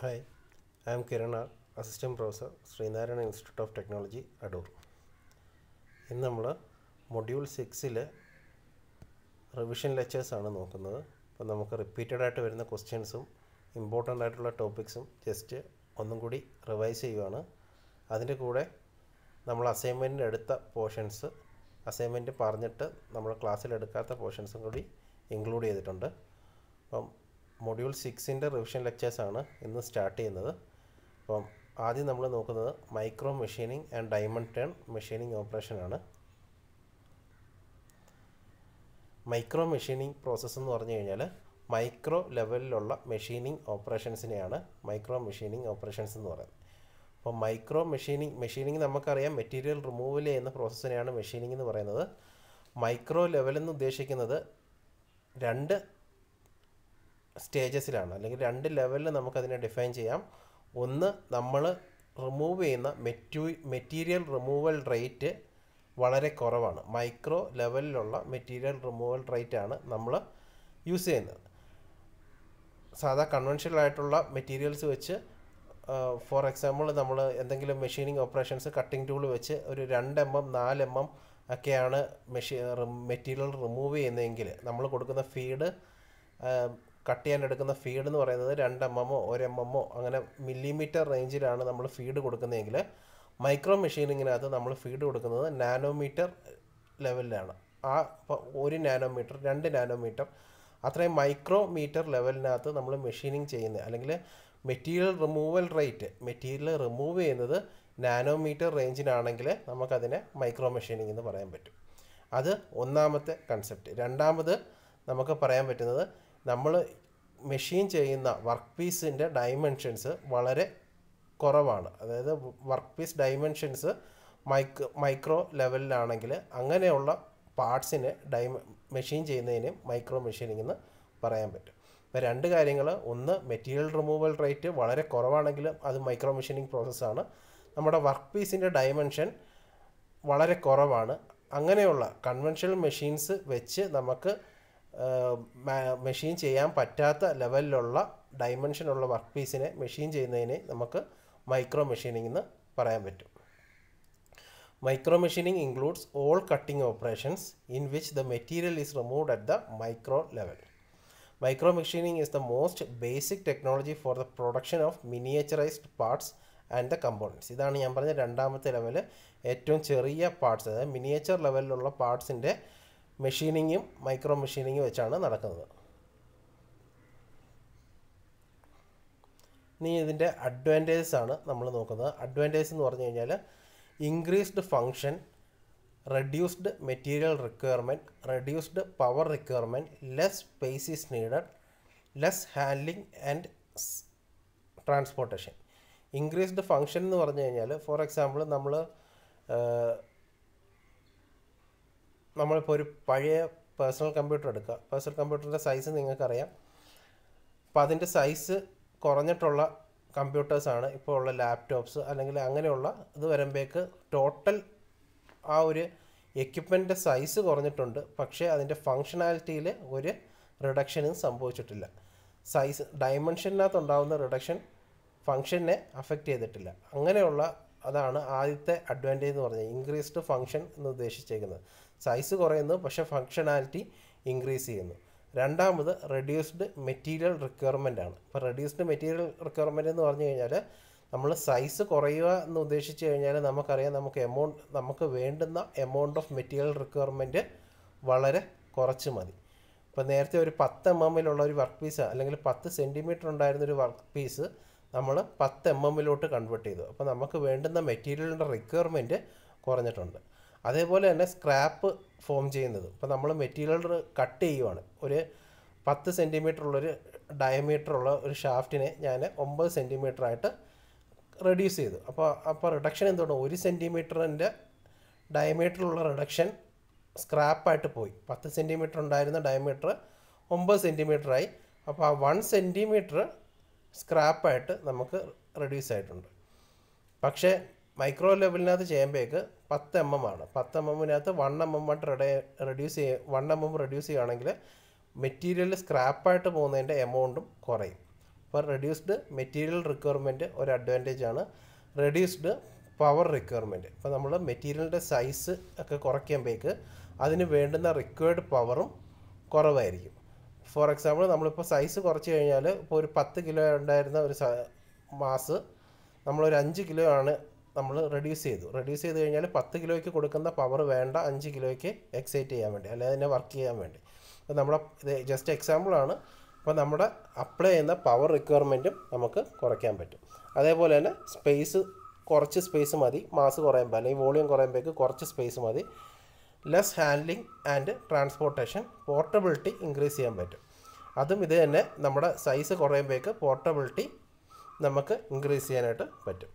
Hi, I am Kiran R, Assistant Professor, Sreenarayana institute of technology Adoor ഇന്ന് നമ്മൾ module സിക്സിലെ revision ലെക്ചേഴ്സാണ് നോക്കുന്നത് അപ്പോൾ നമുക്ക് റിപ്പീറ്റഡ് ആയിട്ട് വരുന്ന ക്വസ്റ്റ്യൻസും ഇമ്പോർട്ടൻ്റ് ആയിട്ടുള്ള ടോപ്പിക്സും ജസ്റ്റ് ഒന്നും കൂടി റിവൈസ് ചെയ്യുവാണ് അതിൻ്റെ കൂടെ നമ്മൾ അസൈൻമെൻറ്റിന് എടുത്ത പോർഷൻസ് അസൈൻമെൻറ്റ് പറഞ്ഞിട്ട് നമ്മൾ ക്ലാസ്സിൽ എടുക്കാത്ത പോർഷൻസും കൂടി ഇൻക്ലൂഡ് ചെയ്തിട്ടുണ്ട് അപ്പം മൊഡ്യൂൾ സിക്സിൻ്റെ റിവിഷൻ ലെക്ചേഴ്സാണ് ഇന്ന് സ്റ്റാർട്ട് ചെയ്യുന്നത് അപ്പം ആദ്യം നമ്മൾ നോക്കുന്നത് micro machining and diamond turn machining ഓപ്പറേഷനാണ് മൈക്രോ മെഷീനിങ് പ്രോസസ്സ് എന്ന് പറഞ്ഞു കഴിഞ്ഞാൽ മൈക്രോ ലെവലിലുള്ള മെഷീനിങ് ഓപ്പറേഷൻസിനെയാണ് മൈക്രോ മെഷീനിങ് ഓപ്പറേഷൻസ് എന്ന് പറയുന്നത് അപ്പോൾ മൈക്രോ മെഷീനിങ് മെഷീനിങ് നമുക്കറിയാം മെറ്റീരിയൽ റിമൂവൽ ചെയ്യുന്ന പ്രോസസ്സിനെയാണ് മെഷീനിങ് എന്ന് പറയുന്നത് മൈക്രോ ലെവൽ എന്ന് ഉദ്ദേശിക്കുന്നത് രണ്ട് സ്റ്റേജസിലാണ് അല്ലെങ്കിൽ രണ്ട് ലെവലിൽ നമുക്കതിനെ ഡിഫൈൻ ചെയ്യാം ഒന്ന് നമ്മൾ റിമൂവ് ചെയ്യുന്ന മെറ്റു മെറ്റീരിയൽ റിമൂവൽ റേറ്റ് വളരെ കുറവാണ് മൈക്രോ ലെവലിലുള്ള മെറ്റീരിയൽ റിമൂവൽ റേറ്റ് ആണ് നമ്മൾ യൂസ് ചെയ്യുന്നത് സാധാ കൺവെൻഷനൽ ആയിട്ടുള്ള മെറ്റീരിയൽസ് വെച്ച് ഫോർ എക്സാമ്പിൾ നമ്മൾ എന്തെങ്കിലും മെഷീനിങ് ഓപ്പറേഷൻസ് കട്ടിംഗ് ടൂൾ വെച്ച് ഒരു രണ്ട് എം എം നാല് എം എം ഒക്കെയാണ് മെഷീ മെറ്റീരിയൽ റിമൂവ് ചെയ്യുന്നതെങ്കിൽ നമ്മൾ കൊടുക്കുന്ന ഫീഡ് കട്ട് ചെയ്യാൻ എടുക്കുന്ന ഫീഡ് എന്ന് പറയുന്നത് രണ്ട് എം എമ്മോ ഒരു എം എമ്മോ അങ്ങനെ മില്ലിമീറ്റർ റേഞ്ചിലാണ് നമ്മൾ ഫീഡ് കൊടുക്കുന്നതെങ്കിൽ മൈക്രോ മെഷീനിങ്ങിനകത്ത് നമ്മൾ ഫീഡ് കൊടുക്കുന്നത് നാനോമീറ്റർ ലെവലിലാണ് ആ ഒരു നാനോമീറ്റർ രണ്ട് നാനോമീറ്റർ അത്രയും മൈക്രോ മീറ്റർ ലെവലിനകത്ത് നമ്മൾ മെഷീനിങ് ചെയ്യുന്നത് അല്ലെങ്കിൽ material removal rate material remove ചെയ്യുന്നത് നാനോമീറ്റർ റേഞ്ചിനാണെങ്കിൽ നമുക്കതിനെ മൈക്രോ മെഷീനിങ് എന്ന് പറയാൻ പറ്റും അത് ഒന്നാമത്തെ കൺസെപ്റ്റ് രണ്ടാമത് നമുക്ക് പറയാൻ പറ്റുന്നത് നമ്മൾ മെഷീൻ ചെയ്യുന്ന വർക്ക് പീസിൻ്റെ ഡൈമെൻഷൻസ് വളരെ കുറവാണ് അതായത് work piece dimensions micro micro ലെവലിലാണെങ്കിൽ അങ്ങനെയുള്ള പാർട്സിനെ ഡൈമ മെഷീൻ ചെയ്യുന്നതിന് മൈക്രോ മെഷീനിങ് എന്ന് പറയാൻ പറ്റും ഇപ്പോൾ രണ്ട് കാര്യങ്ങൾ ഒന്ന് മെറ്റീരിയൽ റിമൂവൽ റേറ്റ് വളരെ കുറവാണെങ്കിലും അത് മൈക്രോ മെഷീനിങ് പ്രോസസ്സാണ് നമ്മുടെ വർക്ക് പീസിൻ്റെ ഡൈമെൻഷൻ വളരെ കുറവാണ് അങ്ങനെയുള്ള കൺവെൻഷണൽ മെഷീൻസ് വെച്ച് നമുക്ക് മെഷീൻ ചെയ്യാൻ പറ്റാത്ത ലെവലിലുള്ള ഡൈമെൻഷനുള്ള വർക്ക് പീസിനെ മെഷീൻ ചെയ്യുന്നതിനെ നമുക്ക് മൈക്രോ മെഷീനിങ് എന്ന് പറയാൻ പറ്റും micro machining includes all cutting operations in which the material is removed at the micro level micro machining is the most basic technology for the production of miniaturised parts and the components ഇതാണ് ഞാൻ പറഞ്ഞ രണ്ടാമത്തെ level ഏറ്റവും ചെറിയ parts അതായത് miniature ലെവലിലുള്ള പാർട്സിൻ്റെ മെഷീനിങ്ങും micro മെഷീനിങ്ങും വെച്ചാണ് നടക്കുന്നത് ഇനി ഇതിൻ്റെ അഡ്വാൻറ്റേജസ് ആണ് നമ്മൾ നോക്കുന്നത് അഡ്വാൻറ്റേജ് എന്ന് പറഞ്ഞു കഴിഞ്ഞാൽ increased function reduced material requirement reduced power requirement less space is needed less handling and transportation increased function എന്ന് പറഞ്ഞു കഴിഞ്ഞാൽ ഫോർ എക്സാമ്പിൾ നമ്മൾ നമ്മളിപ്പോൾ ഒരു പഴയ പേഴ്സണൽ കമ്പ്യൂട്ടർ എടുക്കുക പേഴ്സണൽ കമ്പ്യൂട്ടറിൻ്റെ സൈസ് നിങ്ങൾക്കറിയാം അപ്പോൾ അതിൻ്റെ സൈസ് കുറഞ്ഞിട്ടുള്ള കമ്പ്യൂട്ടേഴ്സാണ് ഇപ്പോൾ ഉള്ള ലാപ്ടോപ്സ് അല്ലെങ്കിൽ അങ്ങനെയുള്ള ഇത് വരുമ്പോഴേക്ക് ടോട്ടൽ ആ ഒരു എക്യുപ്മെൻറ്റിൻ്റെ സൈസ് കുറഞ്ഞിട്ടുണ്ട് പക്ഷേ അതിൻ്റെ ഫങ്ഷനാലിറ്റിയിൽ ഒരു റിഡക്ഷനും സംഭവിച്ചിട്ടില്ല സൈസ് ഡയമെൻഷനകത്ത് ഉണ്ടാകുന്ന റിഡക്ഷൻ ഫങ്ഷനെ അഫക്റ്റ് ചെയ്തിട്ടില്ല അങ്ങനെയുള്ള അതാണ് ആദ്യത്തെ അഡ്വാൻറ്റേജ് എന്ന് പറഞ്ഞത് ഇൻക്രീസ്ഡ് ഫങ്ഷൻ എന്ന് ഉദ്ദേശിച്ചേക്കുന്നത് സൈസ് കുറയുന്നു പക്ഷേ ഫങ്ഷനാലിറ്റി ഇൻക്രീസ് ചെയ്യുന്നു രണ്ടാമത് റെഡ്യൂസ്ഡ് മെറ്റീരിയൽ റിക്വയർമെൻ്റ് ആണ് ഇപ്പോൾ റെഡ്യൂസ്ഡ് മെറ്റീരിയൽ റിക്വയർമെൻ്റ് എന്ന് പറഞ്ഞു കഴിഞ്ഞാൽ നമ്മൾ സൈസ് കുറയുക എന്ന് ഉദ്ദേശിച്ച് കഴിഞ്ഞാൽ നമുക്കറിയാം നമുക്ക് എമൗണ്ട് നമുക്ക് വേണ്ടുന്ന എമൗണ്ട് ഓഫ് മെറ്റീരിയൽ റിക്വയർമെൻറ്റ് വളരെ കുറച്ച് മതി ഇപ്പോൾ നേരത്തെ ഒരു പത്ത് എം എമ്മിലുള്ള ഒരു വർക്ക് പീസ് അല്ലെങ്കിൽ പത്ത് സെൻറ്റിമീറ്റർ ഉണ്ടായിരുന്ന ഒരു വർക്ക് പീസ് നമ്മൾ പത്ത് എം എമ്മിലോട്ട് കൺവേർട്ട് ചെയ്തു അപ്പോൾ നമുക്ക് വേണ്ടുന്ന മെറ്റീരിയലിൻ്റെ റിക്വയർമെൻറ്റ് കുറഞ്ഞിട്ടുണ്ട് അതേപോലെ തന്നെ സ്ക്രാപ്പ് ഫോം ചെയ്യുന്നത് ഇപ്പോൾ നമ്മൾ മെറ്റീരിയൽ കട്ട് ചെയ്യുവാണ് ഒരു പത്ത് സെൻറ്റിമീറ്റർ ഉള്ളൊരു ഡയമീറ്റർ ഉള്ള ഒരു ഷാഫ്റ്റിനെ ഞാൻ ഒമ്പത് സെൻറ്റിമീറ്റർ ആയിട്ട് റെഡ്യൂസ് ചെയ്തു അപ്പോൾ അപ്പോൾ റിഡക്ഷൻ എന്തുകൊണ്ട് ഒരു സെൻറ്റിമീറ്ററിൻ്റെ ഡയമീറ്ററിലുള്ള റിഡക്ഷൻ സ്ക്രാപ്പായിട്ട് പോയി പത്ത് സെൻറ്റിമീറ്റർ ഉണ്ടായിരുന്ന ഡയമീറ്റർ ഒമ്പത് സെൻറ്റിമീറ്ററായി അപ്പോൾ ആ വൺ സെൻറ്റിമീറ്റർ സ്ക്രാപ്പായിട്ട് നമുക്ക് റെഡ്യൂസ് ആയിട്ടുണ്ട് പക്ഷേ മൈക്രോ ലെവലിനകത്ത് ചെയ്യുമ്പോഴേക്ക് പത്ത് എം എം ആണ് പത്ത് എം എമ്മിനകത്ത് വൺ എം എം ആയിട്ട് റെഡ്യൂസ് ചെയ്യുക വൺ എം എം റെഡ്യൂസ് ചെയ്യുകയാണെങ്കിൽ മെറ്റീരിയൽ സ്ക്രാപ്പായിട്ട് പോകുന്നതിൻ്റെ എമൗണ്ടും കുറയും അപ്പോൾ റെഡ്യൂസ്ഡ് മെറ്റീരിയൽ റിക്വയർമെൻറ്റ് ഒരു അഡ്വാൻറ്റേജ് ആണ് റെഡ്യൂസ്ഡ് പവർ റിക്വയർമെൻറ്റ് ഇപ്പോൾ നമ്മൾ മെറ്റീരിയലിൻ്റെ സൈസ് ഒക്കെ കുറയ്ക്കുമ്പോഴേക്ക് അതിന് വേണ്ടുന്ന റിക്വയർഡ് പവറും കുറവായിരിക്കും ഫോർ എക്സാമ്പിൾ നമ്മളിപ്പോൾ സൈസ് കുറച്ച് കഴിഞ്ഞാൽ ഇപ്പോൾ ഒരു പത്ത് കിലോ ഉണ്ടായിരുന്ന ഒരു മാസ് നമ്മളൊരു അഞ്ച് കിലോ ആണ് നമ്മൾ റെഡ്യൂസ് ചെയ്തു റെഡ്യൂസ് ചെയ്ത് കഴിഞ്ഞാൽ പത്ത് കിലോയ്ക്ക് കൊടുക്കുന്ന പവർ വേണ്ട അഞ്ച് കിലോയ്ക്ക് എക്സൈറ്റ് ചെയ്യാൻ വേണ്ടി അല്ലെങ്കിൽ അതിനെ വർക്ക് ചെയ്യാൻ വേണ്ടി അപ്പോൾ നമ്മുടെ ഇത് ജസ്റ്റ് എക്സാമ്പിളാണ് അപ്പോൾ നമ്മുടെ അപ്ലൈ ചെയ്യുന്ന പവർ റിക്വയർമെൻറ്റും നമുക്ക് കുറയ്ക്കാൻ പറ്റും അതേപോലെ തന്നെ സ്പേസ് കുറച്ച് സ്പേസ് മതി മാസ് കുറയുമ്പോൾ അല്ലെങ്കിൽ വോളിയം കുറയുമ്പോഴേക്ക് കുറച്ച് സ്പേസ് മതി less handling and transportation portability increase ചെയ്യാൻ പറ്റും അതും ഇത് തന്നെ നമ്മുടെ സൈസ് കുറയുമ്പോഴേക്ക് പോർട്ടബിലിറ്റി നമുക്ക് ഇൻക്രീസ് ചെയ്യാനായിട്ട് പറ്റും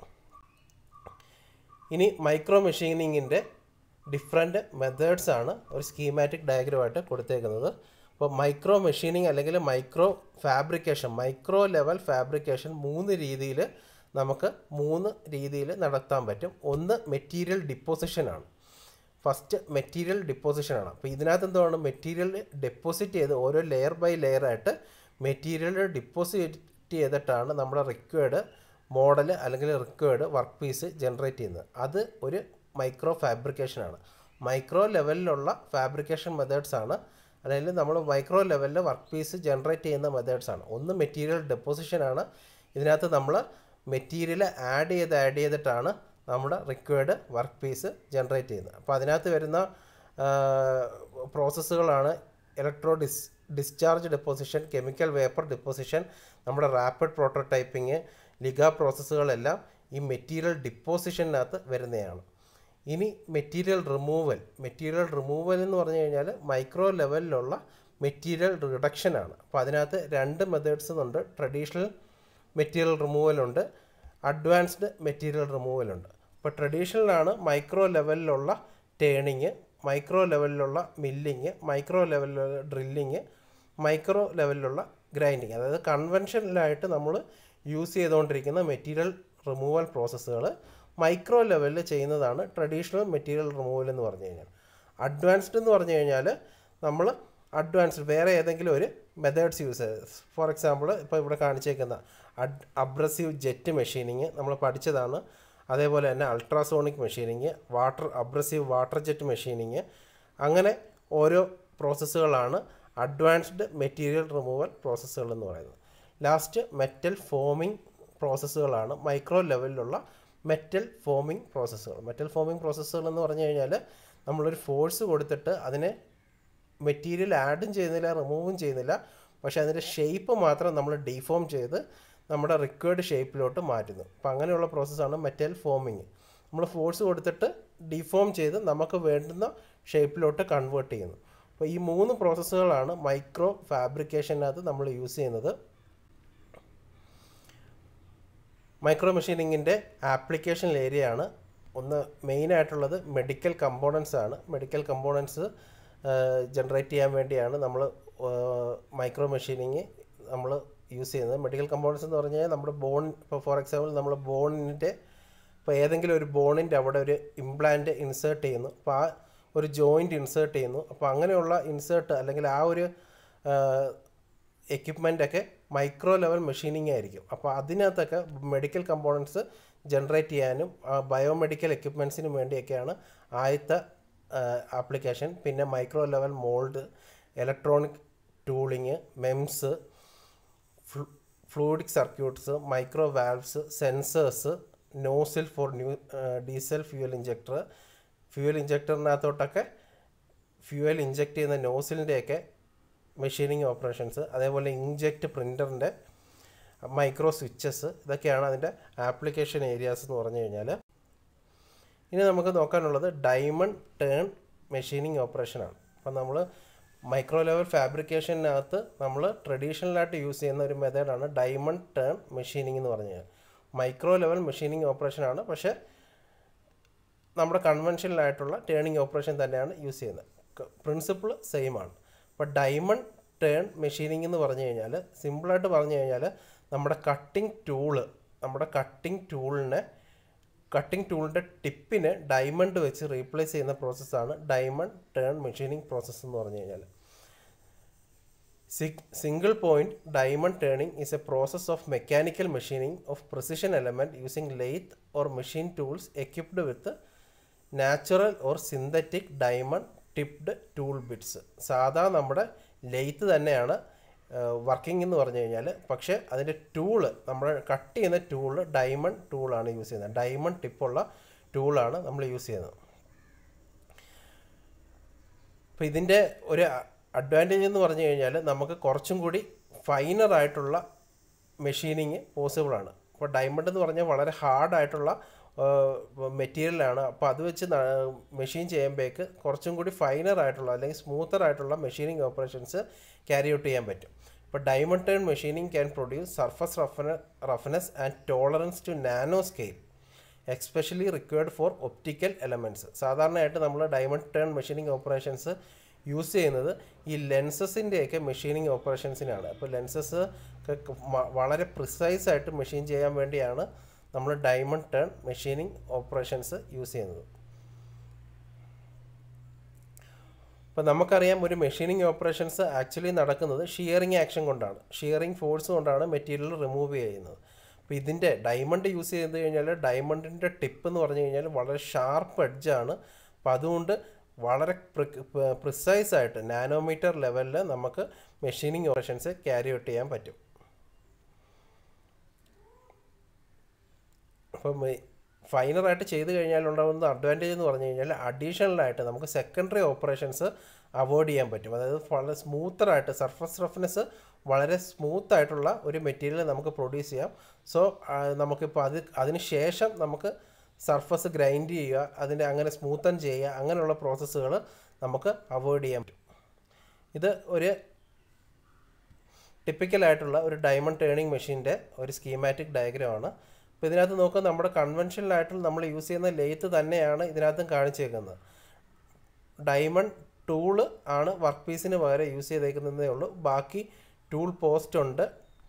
ഇനി മൈക്രോ മെഷീനിങ്ങിൻ്റെ ഡിഫറെൻറ്റ് മെത്തേഡ്സ് ആണ് ഒരു സ്കീമാറ്റിക് ഡയഗ്രമായിട്ട് കൊടുത്തേക്കുന്നത് അപ്പോൾ മൈക്രോ മെഷീനിങ് അല്ലെങ്കിൽ micro fabrication micro level fabrication മൂന്ന് രീതിയിൽ നമുക്ക് മൂന്ന് രീതിയിൽ നടത്താൻ പറ്റും ഒന്ന് മെറ്റീരിയൽ ഡിപ്പോസിഷനാണ് ഫസ്റ്റ് മെറ്റീരിയൽ ഡിപ്പോസിഷനാണ് അപ്പോൾ ഇതിനകത്ത് എന്താണ് മെറ്റീരിയൽ ഡെപ്പോസിറ്റ് ചെയ്ത് ഓരോ ലെയർ ബൈ ലെയർ ആയിട്ട് മെറ്റീരിയൽ ഡിപ്പോസിറ്റ് ചെയ്തിട്ടാണ് നമ്മുടെ റിക്വേർഡ് മോഡൽ അല്ലെങ്കിൽ റിക്വേർഡ് വർക്ക് പീസ് ജനറേറ്റ് ചെയ്യുന്നത് അത് ഒരു മൈക്രോ ഫാബ്രിക്കേഷനാണ് മൈക്രോ ലെവലിലുള്ള ഫാബ്രിക്കേഷൻ മെത്തേഡ്സ് ആണ് അല്ലെങ്കിൽ നമ്മൾ മൈക്രോ ലെവലിൽ വർക്ക് പീസ് ജനറേറ്റ് ചെയ്യുന്ന മെത്തേഡ്സ് ആണ് ഒന്ന് മെറ്റീരിയൽ ഡെപ്പോസിഷനാണ് ഇതിനകത്ത് നമ്മൾ മെറ്റീരിയൽ ആഡ് ചെയ്ത് ആഡ് ചെയ്തിട്ടാണ് നമ്മുടെ റിക്വേർഡ് വർക്ക് പീസ് ജനറേറ്റ് ചെയ്യുന്നത് അപ്പോൾ അതിനകത്ത് വരുന്ന പ്രോസസ്സുകളാണ് ഇലക്ട്രോ ഡിസ് discharge deposition chemical vapour deposition നമ്മുടെ റാപ്പിഡ് പ്രോട്ടോടൈപ്പിംഗ് ലിഗ പ്രോസസ്സുകളെല്ലാം ഈ മെറ്റീരിയൽ ഡിപ്പോസിഷനകത്ത് വരുന്നതാണ് ഇനി മെറ്റീരിയൽ റിമൂവൽ മെറ്റീരിയൽ റിമൂവൽ എന്ന് പറഞ്ഞു കഴിഞ്ഞാൽ മൈക്രോ ലെവലിലുള്ള മെറ്റീരിയൽ റിഡക്ഷനാണ് അപ്പോൾ അതിനകത്ത് രണ്ട് മെത്തേഡ്സ് ഉണ്ട് ട്രഡീഷണൽ മെറ്റീരിയൽ റിമൂവൽ ഉണ്ട് അഡ്വാൻസ്ഡ് മെറ്റീരിയൽ റിമൂവൽ ഉണ്ട് ഇപ്പോൾ ട്രഡീഷണലാണ് മൈക്രോ ലെവലിലുള്ള ടേണിങ് മൈക്രോ ലെവലിലുള്ള മില്ലിങ് മൈക്രോ ലെവലിലുള്ള ഡ്രില്ലിങ് മൈക്രോ ലെവലിലുള്ള ഗ്രൈൻഡിങ് അതായത് കൺവെൻഷനലായിട്ട് നമ്മൾ യൂസ് ചെയ്തുകൊണ്ടിരിക്കുന്ന മെറ്റീരിയൽ റിമൂവൽ പ്രോസസ്സുകൾ മൈക്രോ ലെവലിൽ ചെയ്യുന്നതാണ് ട്രഡീഷണൽ മെറ്റീരിയൽ റിമൂവൽ എന്ന് പറഞ്ഞു കഴിഞ്ഞാൽ അഡ്വാൻസ്ഡ് എന്ന് പറഞ്ഞു കഴിഞ്ഞാൽ നമ്മൾ അഡ്വാൻസ്ഡ് വേറെ ഏതെങ്കിലും ഒരു മെത്തേഡ്സ് യൂസ് ചെയ്ത് ഫോർ എക്സാമ്പിൾ ഇപ്പോൾ ഇവിടെ കാണിച്ചേക്കുന്ന അഡ് അബ്രസീവ് ജെറ്റ് മെഷീനിങ് നമ്മൾ പഠിച്ചതാണ് അതേപോലെ തന്നെ ultrasonic machining water abrasive water jet machining അങ്ങനെ ഓരോ പ്രോസസ്സുകളാണ് അഡ്വാൻസ്ഡ് മെറ്റീരിയൽ റിമൂവൽ പ്രോസസ്സുകൾ എന്ന് പറയുന്നത് ലാസ്റ്റ് മെറ്റൽ ഫോമിംഗ് പ്രോസസ്സുകളാണ് മൈക്രോ ലെവലിലുള്ള മെറ്റൽ ഫോമിംഗ് പ്രോസസ്സുകൾ മെറ്റൽ ഫോമിംഗ് പ്രോസസ്സുകൾ എന്ന് പറഞ്ഞു കഴിഞ്ഞാൽ നമ്മളൊരു ഫോഴ്സ് കൊടുത്തിട്ട് അതിനെ മെറ്റീരിയൽ ആഡും ചെയ്യുന്നില്ല റിമൂവും ചെയ്യുന്നില്ല പക്ഷേ അതിൻ്റെ ഷേപ്പ് മാത്രം നമ്മൾ ഡീഫോം ചെയ്ത് നമ്മുടെ റിക്വേർഡ് ഷേപ്പിലോട്ട് മാറ്റുന്നു അപ്പോൾ അങ്ങനെയുള്ള പ്രോസസ്സാണ് മെറ്റൽ ഫോമിങ് നമ്മൾ ഫോഴ്സ് കൊടുത്തിട്ട് ഡിഫോം ചെയ്ത് നമുക്ക് വേണ്ടുന്ന ഷേപ്പിലോട്ട് കൺവേർട്ട് ചെയ്യുന്നു അപ്പോൾ ഈ മൂന്ന് പ്രോസസ്സുകളാണ് മൈക്രോ ഫാബ്രിക്കേഷനകത്ത് നമ്മൾ യൂസ് ചെയ്യുന്നത് മൈക്രോ മെഷീനിങ്ങിൻ്റെ ആപ്ലിക്കേഷൻ ഏരിയയാണ് ഒന്ന് മെയിനായിട്ടുള്ളത് മെഡിക്കൽ കമ്പോണൻസ് ആണ് മെഡിക്കൽ കമ്പോണൻസ് ജനറേറ്റ് ചെയ്യാൻ വേണ്ടിയാണ് നമ്മൾ മൈക്രോ മെഷീനിങ് നമ്മൾ യൂസ് ചെയ്യുന്നത് മെഡിക്കൽ കമ്പോണൻസ് എന്ന് പറഞ്ഞു കഴിഞ്ഞാൽ നമ്മുടെ ബോൺ ഇപ്പോൾ ഫോർ എക്സാമ്പിൾ നമ്മൾ ബോണിൻ്റെ ഇപ്പോൾ ഏതെങ്കിലും ഒരു ബോണിൻ്റെ അവിടെ ഒരു ഇംപ്ലാന്റ് ഇൻസേർട്ട് ചെയ്യുന്നു അപ്പോൾ ആ ഒരു ജോയിൻറ്റ് ഇൻസേർട്ട് ചെയ്യുന്നു അപ്പോൾ അങ്ങനെയുള്ള ഇൻസേർട്ട് അല്ലെങ്കിൽ ആ ഒരു എക്യുപ്മെൻ്റ് ഒക്കെ മൈക്രോ ലെവൽ മെഷീനിങ് ആയിരിക്കും അപ്പോൾ അതിനകത്തൊക്കെ മെഡിക്കൽ കമ്പോണൻസ് ജനറേറ്റ് ചെയ്യാനും ബയോമെഡിക്കൽ എക്യുപ്മെൻസിനും വേണ്ടിയൊക്കെയാണ് ആദ്യത്തെ ആപ്ലിക്കേഷൻ പിന്നെ micro level mould electronic tooling MEMS fluidic circuits micro valves sensors nozzle for new diesel fuel injector fuel ഇഞ്ചക്ടറിനകത്തോട്ടൊക്കെ ഫ്യൂവൽ ഇഞ്ചക്ട് ചെയ്യുന്ന നോസിലിൻ്റെയൊക്കെ മെഷീനിങ് ഓപ്പറേഷൻസ് അതേപോലെ ഇഞ്ചക്ട് പ്രിൻ്ററിൻ്റെ മൈക്രോ സ്വിച്ചസ് ഇതൊക്കെയാണ് അതിൻ്റെ ആപ്ലിക്കേഷൻ ഏരിയാസ് എന്ന് പറഞ്ഞു കഴിഞ്ഞാൽ ഇനി നമുക്ക് നോക്കാനുള്ളത് ഡയമണ്ട് ടേൺ മെഷീനിങ് ഓപ്പറേഷനാണ് അപ്പം നമ്മൾ മൈക്രോ ലെവൽ ഫാബ്രിക്കേഷനകത്ത് നമ്മൾ ട്രഡീഷണലായിട്ട് യൂസ് ചെയ്യുന്ന ഒരു മെത്തേഡാണ് ഡയമണ്ട് ടേൺ മെഷീനിങ് എന്ന് പറഞ്ഞു കഴിഞ്ഞാൽ മൈക്രോ ലെവൽ മെഷീനിങ് ഓപ്പറേഷനാണ് പക്ഷേ നമ്മുടെ കൺവെൻഷനലായിട്ടുള്ള ടേണിംഗ് ഓപ്പറേഷൻ തന്നെയാണ് യൂസ് ചെയ്യുന്നത് പ്രിൻസിപ്പിൾ സെയിം ആണ് അപ്പോൾ ഡയമണ്ട് ടേൺ മെഷീനിങ് എന്ന് പറഞ്ഞു കഴിഞ്ഞാൽ സിമ്പിളായിട്ട് പറഞ്ഞു കഴിഞ്ഞാൽ നമ്മുടെ കട്ടിംഗ് ടൂള് നമ്മുടെ കട്ടിംഗ് ടൂളിനെ കട്ടിംഗ് ടൂളിൻ്റെ ടിപ്പിനെ ഡയമണ്ട് വെച്ച് റീപ്ലേസ് ചെയ്യുന്ന പ്രോസസ്സാണ് ഡയമണ്ട് ടേൺ മെഷീനിങ് പ്രോസസ്സ് എന്ന് പറഞ്ഞു കഴിഞ്ഞാൽ single point diamond turning is a process of mechanical machining of precision element using lathe or machine tools equipped with natural or synthetic diamond tipped tool bits സാധാ നമ്മുടെ lathe തന്നെയാണ് working എന്ന് പറഞ്ഞു കഴിഞ്ഞാൽ പക്ഷേ അതിൻ്റെ ടൂള് നമ്മൾ കട്ട് ചെയ്യുന്ന ടൂള് ഡയമണ്ട് ടൂളാണ് യൂസ് ചെയ്യുന്നത് ഡയമണ്ട് ടിപ്പുള്ള ടൂളാണ് നമ്മൾ യൂസ് ചെയ്യുന്നത് അപ്പോൾ ഇതിൻ്റെ ഒരു അഡ്വാൻറ്റേജ് എന്ന് പറഞ്ഞു കഴിഞ്ഞാൽ നമുക്ക് കുറച്ചും കൂടി ഫൈനർ ആയിട്ടുള്ള മെഷീനിങ് പോസിബിളാണ് അപ്പോൾ ഡയമണ്ട് എന്ന് പറഞ്ഞാൽ വളരെ ഹാർഡായിട്ടുള്ള മെറ്റീരിയലാണ് അപ്പോൾ അത് വെച്ച് മെഷീൻ ചെയ്യുമ്പോഴേക്ക് കുറച്ചും കൂടി ഫൈനർ ആയിട്ടുള്ള അല്ലെങ്കിൽ സ്മൂത്തർ ആയിട്ടുള്ള മെഷീനിങ് ഓപ്പറേഷൻസ് ക്യാരി ഔട്ട് ചെയ്യാൻ പറ്റും ഇപ്പോൾ diamond turn machining can produce surface റഫന roughness and tolerance to nano scale especially required for optical elements സാധാരണയായിട്ട് നമ്മൾ diamond turn machining operations use ചെയ്യുന്നത് ഈ ലെൻസസിൻ്റെയൊക്കെ മെഷീനിങ് ഓപ്പറേഷൻസിനാണ് അപ്പോൾ ലെൻസസ് വളരെ പ്രിസൈസ് ആയിട്ട് മെഷീൻ ചെയ്യാൻ വേണ്ടിയാണ് നമ്മൾ diamond turn machining operations use ചെയ്യുന്നത് അപ്പോൾ നമുക്കറിയാം ഒരു മെഷീനിങ് ഓപ്പറേഷൻസ് ആക്ച്വലി നടക്കുന്നത് ഷിയറിങ് ആക്ഷൻ കൊണ്ടാണ് ഷിയറിങ് ഫോഴ്സ് കൊണ്ടാണ് മെറ്റീരിയൽ റിമൂവ് ചെയ്യുന്നത് അപ്പോൾ ഇതിൻ്റെ ഡയമണ്ട് യൂസ് ചെയ്ത് കഴിഞ്ഞാൽ ഡയമണ്ടിൻ്റെ ടിപ്പ് എന്ന് പറഞ്ഞു കഴിഞ്ഞാൽ വളരെ ഷാർപ്പ് എഡ്ജാണ് അപ്പോൾ അതുകൊണ്ട് വളരെ പ്രിസൈസ് ആയിട്ട് നാനോമീറ്റർ ലെവലിൽ നമുക്ക് മെഷീനിങ് ഓപ്പറേഷൻസ് ക്യാരി ഔട്ട് ചെയ്യാൻ പറ്റും അപ്പം ഫൈനറായിട്ട് ചെയ്ത് കഴിഞ്ഞാൽ ഉണ്ടാകുന്ന അഡ്വാൻറ്റേജ് എന്ന് പറഞ്ഞു കഴിഞ്ഞാൽ അഡീഷണലായിട്ട് നമുക്ക് സെക്കൻഡറി ഓപ്പറേഷൻസ് അവോയ്ഡ് ചെയ്യാൻ പറ്റും അതായത് വളരെ സ്മൂത്തറായിട്ട് സർഫസ് റഫ്നെസ് വളരെ സ്മൂത്ത് ആയിട്ടുള്ള ഒരു മെറ്റീരിയൽ നമുക്ക് പ്രൊഡ്യൂസ് ചെയ്യാം സോ നമുക്കിപ്പോൾ അത് അതിന് ശേഷം നമുക്ക് സർഫസ് ഗ്രൈൻഡ് ചെയ്യുക അതിൻ്റെ അങ്ങനെ സ്മൂത്തൻ ചെയ്യുക അങ്ങനെയുള്ള പ്രോസസ്സുകൾ നമുക്ക് അവോയ്ഡ് ചെയ്യാൻ പറ്റും ഇത് ഒരു ടിപ്പിക്കലായിട്ടുള്ള ഒരു ഡയമണ്ട് ടേണിംഗ് മെഷീൻ്റെ ഒരു സ്കീമാറ്റിക് ഡയഗ്രമാണ് അപ്പോൾ ഇതിനകത്ത് നോക്കുക നമ്മുടെ കൺവെൻഷനലായിട്ടുള്ള നമ്മൾ യൂസ് ചെയ്യുന്ന ലെയ്ത്ത് തന്നെയാണ് ഇതിനകത്തും കാണിച്ചേക്കുന്നത് ഡയമണ്ട് ടൂള് ആണ് വർക്ക് പീസിന് പകരം യൂസ് ചെയ്തേക്കുന്നതേ ഉള്ളൂ ബാക്കി ടൂൾ പോസ്റ്റ് ഉണ്ട്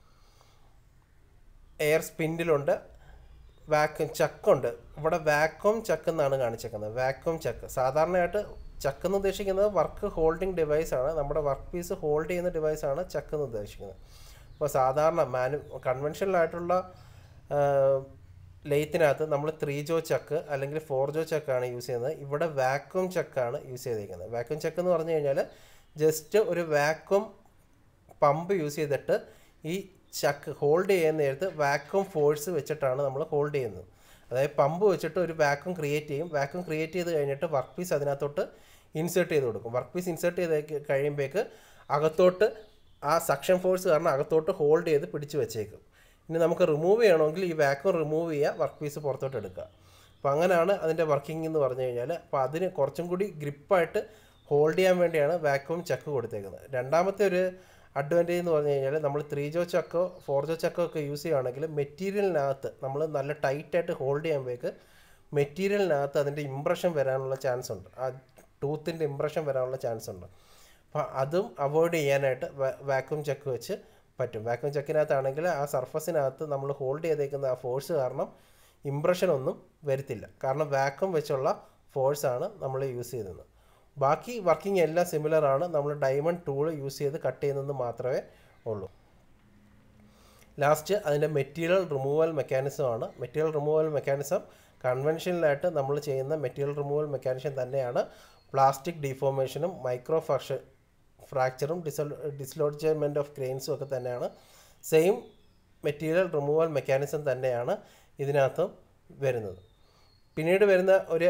എയർ സ്പിൻഡിലുണ്ട് വാക്വം ചക്കുണ്ട് ഇവിടെ വാക്വം ചക്ക് എന്നാണ് കാണിച്ചേക്കുന്നത് വാക്വം ചക്ക് സാധാരണയായിട്ട് ചക്ക് എന്ന് ഉദ്ദേശിക്കുന്നത് വർക്ക് ഹോൾഡിംഗ് ഡിവൈസ് ആണ് നമ്മുടെ വർക്ക് പീസ് ഹോൾഡ് ചെയ്യുന്ന ഡിവൈസ് ആണ് ചക്ക് എന്ന് ഉദ്ദേശിക്കുന്നത് അപ്പോൾ സാധാരണ മാനു കൺവെൻഷനലായിട്ടുള്ള ലെയ്ത്തിനകത്ത് നമ്മൾ ത്രീ ജോ ചക്ക് അല്ലെങ്കിൽ ഫോർ ജോ ചക്കാണ് യൂസ് ചെയ്യുന്നത് ഇവിടെ വാക്വം ചക്കാണ് യൂസ് ചെയ്തിരിക്കുന്നത് വാക്വം ചക്ക് എന്ന് പറഞ്ഞു കഴിഞ്ഞാൽ ജസ്റ്റ് ഒരു വാക്വം പമ്പ് യൂസ് ചെയ്തിട്ട് ഈ ചക്ക് ഹോൾഡ് ചെയ്യുന്ന നേരത്ത് വാക്വം ഫോഴ്സ് വെച്ചിട്ടാണ് നമ്മൾ ഹോൾഡ് ചെയ്യുന്നത് അതായത് പമ്പ് വെച്ചിട്ട് ഒരു വാക്വം ക്രിയേറ്റ് ചെയ്യും വാക്വം ക്രിയേറ്റ് ചെയ്ത് കഴിഞ്ഞിട്ട് വർക്ക് പീസ് അതിനകത്തോട്ട് ഇൻസേർട്ട് ചെയ്ത് കൊടുക്കും വർക്ക് പീസ് ഇൻസേർട്ട് ചെയ്ത് കഴിയുമ്പോഴേക്ക് അകത്തോട്ട് ആ സക്ഷൻ ഫോഴ്സ് കാരണം അകത്തോട്ട് ഹോൾഡ് ചെയ്ത് പിടിച്ച് വെച്ചേക്കും ഇനി നമുക്ക് റിമൂവ് ചെയ്യണമെങ്കിൽ ഈ വാക്വം റിമൂവ് ചെയ്യുക വർക്ക് പീസ് പുറത്തോട്ട് എടുക്കുക അപ്പോൾ അങ്ങനെയാണ് അതിൻ്റെ വർക്കിംഗ് എന്ന് പറഞ്ഞു കഴിഞ്ഞാൽ അപ്പോൾ അതിന് കുറച്ചും കൂടി ഗ്രിപ്പായിട്ട് ഹോൾഡ് ചെയ്യാൻ വേണ്ടിയാണ് വാക്വം ചക്ക് കൊടുത്തേക്കുന്നത് രണ്ടാമത്തെ ഒരു അഡ്വാൻറ്റേജ് എന്ന് പറഞ്ഞു കഴിഞ്ഞാൽ നമ്മൾ ത്രീ ജോ ചക്കോ ഫോർ ജോ ചക്കോ ഒക്കെ യൂസ് ചെയ്യുകയാണെങ്കിൽ മെറ്റീരിയലിനകത്ത് നമ്മൾ നല്ല ടൈറ്റായിട്ട് ഹോൾഡ് ചെയ്യുമ്പോഴേക്ക് മെറ്റീരിയലിനകത്ത് അതിൻ്റെ ഇമ്പ്രഷൻ വരാനുള്ള ചാൻസ് ഉണ്ട് ആ ടൂത്തിൻ്റെ ഇമ്പ്രഷൻ വരാനുള്ള ചാൻസ് ഉണ്ട് അപ്പോൾ അതും അവോയ്ഡ് ചെയ്യാനായിട്ട് വാക്വം ചക്ക് വെച്ച് പറ്റും വാക്വം ചക്കിനകത്താണെങ്കിൽ ആ സർഫസിനകത്ത് നമ്മൾ ഹോൾഡ് ചെയ്തേക്കുന്ന ആ ഫോഴ്സ് കാരണം ഇമ്പ്രഷൻ ഒന്നും വരത്തില്ല കാരണം വാക്വം വെച്ചുള്ള ഫോഴ്സാണ് നമ്മൾ യൂസ് ചെയ്തത് ബാക്കി വർക്കിംഗ് എല്ലാം സിമിലർ ആണ് നമ്മൾ ഡയമണ്ട് ടൂൾ യൂസ് ചെയ്ത് കട്ട് ചെയ്യുന്നത് മാത്രമേ ഉള്ളൂ ലാസ്റ്റ് അതിൻ്റെ മെറ്റീരിയൽ റിമൂവൽ മെക്കാനിസം ആണ് മെറ്റീരിയൽ റിമൂവൽ മെക്കാനിസം കൺവെൻഷനലായിട്ട് നമ്മൾ ചെയ്യുന്ന മെറ്റീരിയൽ റിമൂവൽ മെക്കാനിസം തന്നെയാണ് പ്ലാസ്റ്റിക് ഡിഫോർമേഷനും മൈക്രോ ഫർഷ ഫ്രാക്ചറും ഡിസൽ ഡിസ്ലോഡ്ജ്മെൻറ്റ് ഓഫ് ഗ്രെയിൻസും ഒക്കെ തന്നെയാണ് സെയിം മെറ്റീരിയൽ റിമൂവൽ മെക്കാനിസം തന്നെയാണ് ഇതിനകത്തും വരുന്നത് പിന്നീട് വരുന്ന ഒരു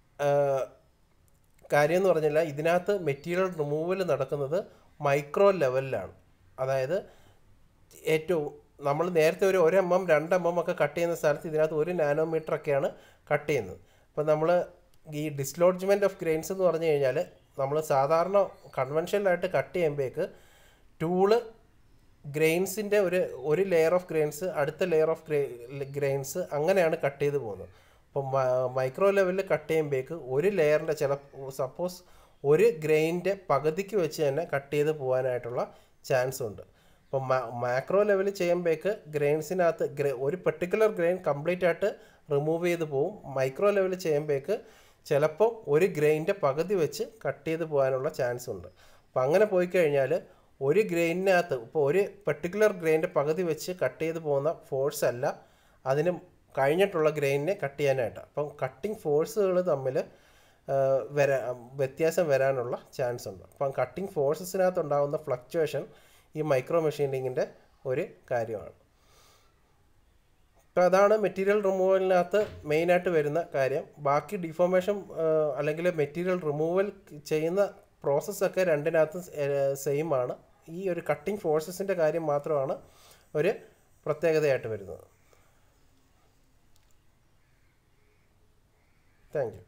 കാര്യം എന്ന് പറഞ്ഞാൽ ഇതിനകത്ത് മെറ്റീരിയൽ റിമൂവൽ നടക്കുന്നത് മൈക്രോ ലെവലിലാണ് അതായത് ഏറ്റവും നമ്മൾ നേരത്തെ ഒരു ഒരു എം എം രണ്ട് എം എം ഒക്കെ കട്ട് ചെയ്യുന്ന സ്ഥലത്ത് ഇതിനകത്ത് ഒരു നാനോമീറ്റർ ഒക്കെയാണ് കട്ട് ചെയ്യുന്നത് അപ്പോൾ നമ്മൾ ഈ ഡിസ്ലോഡ്ജ്മെൻറ്റ് ഓഫ് ഗ്രെയിൻസ് എന്ന് പറഞ്ഞു കഴിഞ്ഞാൽ നമ്മൾ സാധാരണ കൺവെൻഷനലായിട്ട് കട്ട് ചെയ്യുമ്പോഴേക്ക് ടൂള് ഗ്രെയിൻസിൻ്റെ ഒരു ഒരു ലെയർ ഓഫ് ഗ്രെയിൻസ് അടുത്ത ലെയർ ഓഫ് ഗ്രെയിൻസ് അങ്ങനെയാണ് കട്ട് ചെയ്ത് പോകുന്നത് അപ്പോൾ മൈക്രോ ലെവലിൽ കട്ട് ചെയ്യുമ്പോഴേക്ക് ഒരു ലെയറിൻ്റെ ചില സപ്പോസ് ഒരു ഗ്രെയിൻ്റെ പകുതിക്ക് വെച്ച് തന്നെ കട്ട് ചെയ്ത് പോകാനായിട്ടുള്ള ചാൻസ് ഉണ്ട് അപ്പോൾ മാക്രോ ലെവലിൽ ചെയ്യുമ്പോഴേക്ക് ഗ്രെയിൻസിനകത്ത് ഗ്രേ ഒരു പെർട്ടിക്കുലർ ഗ്രെയിൻ കംപ്ലീറ്റ് ആയിട്ട് റിമൂവ് ചെയ്ത് പോവും മൈക്രോ ലെവലിൽ ചെയ്യുമ്പോഴേക്ക് ചിലപ്പോൾ ഒരു ഗ്രെയിൻ്റെ പകുതി വെച്ച് കട്ട് ചെയ്ത് പോകാനുള്ള ചാൻസ് ഉണ്ട് അപ്പോൾ അങ്ങനെ പോയി കഴിഞ്ഞാൽ ഒരു ഗ്രെയിനകത്ത് ഇപ്പോൾ ഒരു പെർട്ടിക്കുലർ ഗ്രെയിൻ്റെ പകുതി വെച്ച് കട്ട് ചെയ്ത് പോകുന്ന ഫോഴ്സ് അല്ല അതിന് കഴിഞ്ഞിട്ടുള്ള ഗ്രെയിനിനെ കട്ട് ചെയ്യാനായിട്ട് അപ്പം കട്ടിംഗ് ഫോഴ്സുകൾ തമ്മിൽ വരാ വ്യത്യാസം വരാനുള്ള ചാൻസ് ഉണ്ട് അപ്പം കട്ടിംഗ് ഫോഴ്സസിനകത്ത് ഉണ്ടാകുന്ന ഫ്ലക്ച്വേഷൻ ഈ മൈക്രോ മെഷീനിങ്ങിൻ്റെ ഒരു കാര്യമാണ് അപ്പോൾ അതാണ് മെറ്റീരിയൽ റിമൂവലിനകത്ത് മെയിനായിട്ട് വരുന്ന കാര്യം ബാക്കി ഡിഫോർമേഷൻ അല്ലെങ്കിൽ മെറ്റീരിയൽ റിമൂവൽ ചെയ്യുന്ന പ്രോസസ്സൊക്കെ രണ്ടിനകത്തും സെയിം ആണ് ഈ ഒരു കട്ടിംഗ് ഫോഴ്സസിൻ്റെ കാര്യം മാത്രമാണ് ഒരു പ്രത്യേകതയായിട്ട് വരുന്നത് താങ്ക് യു